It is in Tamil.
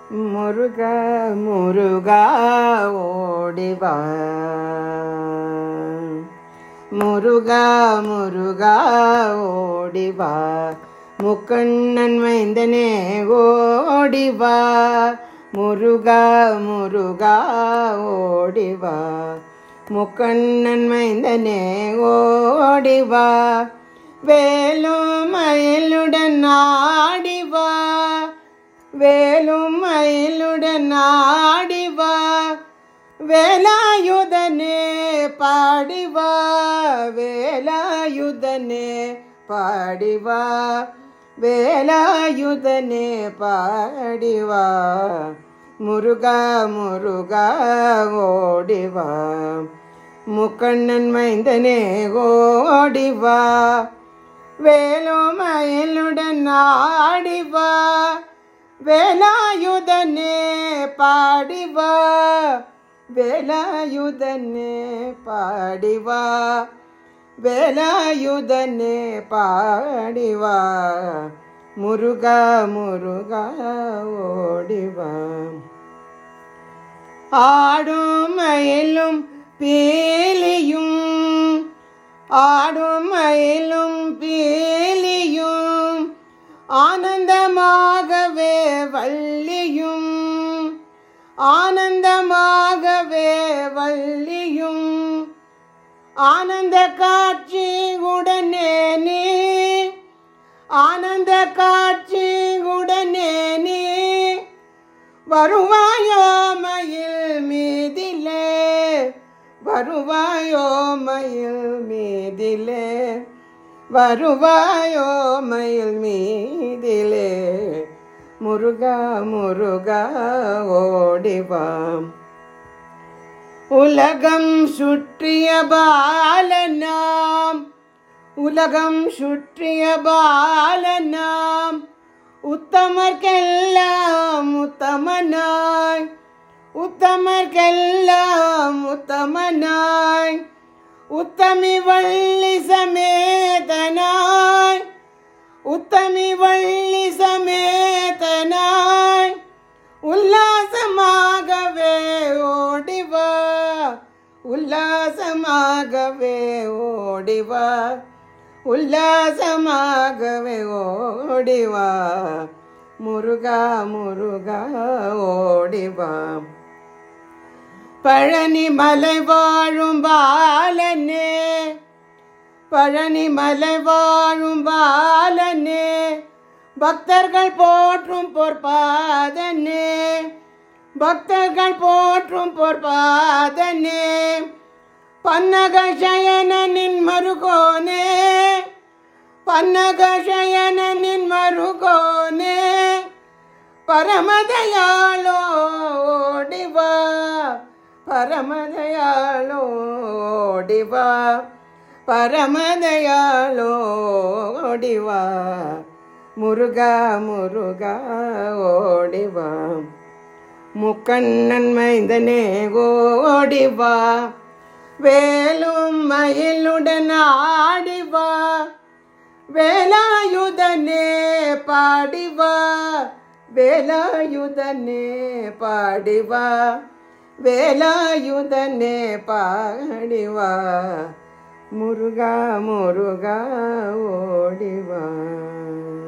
முருகா முருகா ஓடிவா முருகா முருகா ஓடிவா முக்கண்ணன் மைந்தனே ஓடிவா முருகா முருகா ஓடிவா முக்கண்ணன் மைந்தனே ஓடிவா வேலும் மயிலுடன் ஆடிவா வேலும் மயிலுடன் ஆடிவா வேலாயுதனே பாடிவா வேலாயுதனே பாடிவா வேலாயுதனே பாடிவா முருகா முருகா ஓடிவா முக்கண்ணன் மைந்தனே ஓடிவா வேலும் மயிலுடன் ஆடிவா வேலாயுதனே பாடிவா வேலாயுதனே பாடிவா வேலாயுதனே பாடிவா முருகா முருகா ஓடிவா ஆடும் மயிலும் பீலியும் ஆடும் மயிலும் பீலியும் ஆனந்தமாகவே வள்ளியும் ஆனந்தமாகவே வள்ளியும் ஆனந்த காட்சி உடனே நீ ஆனந்த காட்சி உடனே நீ வருவாயோ மயில் மீதிலே வருவாயோ மயில் மீதிலே வருவாயோ மயில் மீதிலே முருகா முருகா ஓடிவாம் உலகம் சுற்றிய பாலனாம் உலகம் சுற்றிய பாலனாம் உத்தமர்க்கெல்லாம் உத்தமனாய் உத்தமர்க்கெல்லாம் உத்தமனாய் உத்தமி வள்ளி சமேதனாய் உத்தமி வள்ளி சமேதனாய் உல்லாசமாகவே ஓடிவா உல்லாசமாகவே ஓடிவா உல்லாசமாகவே ஓடிவா முருகா முருகா ஓடிவா பழனி மலை வாழும் பாலனே பழனி மலை வாழும் பாலனே பக்தர்கள் போற்றும் பொற்பாதனே பக்தர்கள் போற்றும் பொற்பாதனே பன்னக சயனனின் மருகோனே பன்னக சயனனின் மருகோனே பரமதயாளோ ஓடிவா பரமதயாளோ ஓடிவா பரமதயாளோ ஓடிவா முருகா முருகா ஓடிவா முக்கண்ணன் மைந்தனே ஓடிவா வேலும் மயிலுடன் ஆடிவா வேலாயுதனே பாடிவா வேலாயுதனே பாடிவா வேலாயுதனே பாடிவா முருகா முருகா ஓடிவா